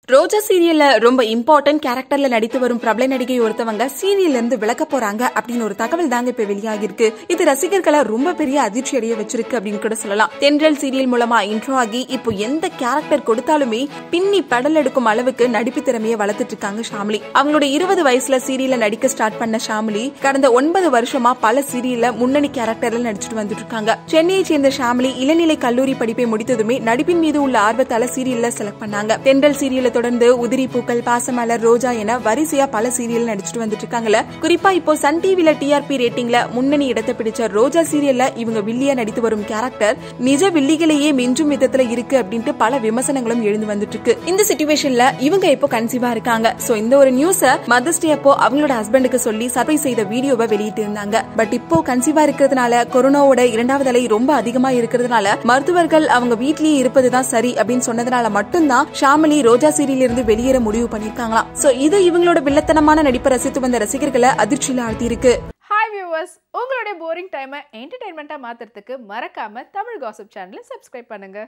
ரோஜா சீரியல்ல ரொம்ப இம்பார்ட்டன்ட் கேரக்டர்ல நடித்து வரும் பிரபல நடிகை ஒருத்தவங்க சீரியல்ல இருந்து விலக போறாங்க அப்படின்னு ஒரு தகவல் தாங்க இப்ப வெளியாகிருக்கு இது ரசிகர்களை ரொம்ப பெரிய அதிர்ச்சி அடைய வச்சிருக்கு அப்படின்னு கூட சொல்லலாம் தென்றல் சீரியல் மூலமா இன்ட்ரோ ஆகி இப்போ எந்த கேரக்டர் கொடுத்தாலுமே பின்னி பெடல் எடுக்கும் அளவுக்கு நடிப்பு திறமையை வளர்த்துட்டு இருக்காங்க ஷாம்லி அவங்களோட இருபது வயசுல சீரியல்ல நடிக்க ஸ்டார்ட் பண்ண ஷாம்லி கடந்த ஒன்பது வருஷமா பல சீரியல்ல முன்னணி கேரக்டர்ல நடிச்சிட்டு வந்துட்டு இருக்காங்க சென்னையை சேர்ந்த ஷாம்லி இளநிலை கல்லூரி படிப்பை முடித்ததுமே நடிப்பின் மீது உள்ள ஆர்வத்தால சீரியல்ல செலக்ட் பண்ணாங்க தென்றல் சீரியலை தொடர்ந்து உதிரி பூக்கள் பாசமலர் ரோஜா என வரிசையா பல சீரியல் நடிச்சிட்டு வந்துட்டு இருக்காங்கல்ல குறிப்பா இப்போ சன் டிவில டிஆர்பி ரேட்டிங்ல முன்னணி இடத்தை பிடிச்ச ரோஜா சீரியல்ல இவங்க வில்லியா நடித்து வரும் கேரக்டர் நிஜ வில்லிகளையே மிஞ்சும் விதத்துல இருக்கு அப்படின்ட்டு பல விமர்சனங்களும் எழுந்து வந்துட்டு இருக்கு இந்த சிச்சுவேஷன்ல இவங்க இப்போ கன்சீவா இருக்காங்க சோ இந்த ஒரு நியூஸ மதர்ஸ் டே அப்போ அவங்களோட ஹஸ்பண்டுக்கு சொல்லி சர்ப்ரைஸ் செய்த வீடியோவை வெளியிட்டு இருந்தாங்க பட் இப்போ கன்சீவா இருக்கிறதுனால கொரோனாவோட இரண்டாவது அலை ரொம்ப அதிகமா இருக்கிறதுனால மருத்துவர்கள் அவங்க வீட்லயே இருப்பதுதான் சரி அப்படின்னு சொன்னதுனால மட்டும்தான் ஷாமலி ரோஜா சீரியல் இருந்து வெளியேற முடிவு பண்ணிருக்காங்களாம் சோ இது இவங்களோட வில்லத்தனமான நடிப்பை ரசித்து வந்த ரசிகர்களை அதிர்ச்சியில ஆழ்த்தி இருக்கு ஹாய் வியூவர்ஸ் உங்களுடைய போரிங் டைமை என்டர்டைன்மெண்ட்டாக மாற்றுறதுக்கு மறக்காம தமிழ் காசிப் சேனலை சப்ஸ்கிரைப் பண்ணுங்க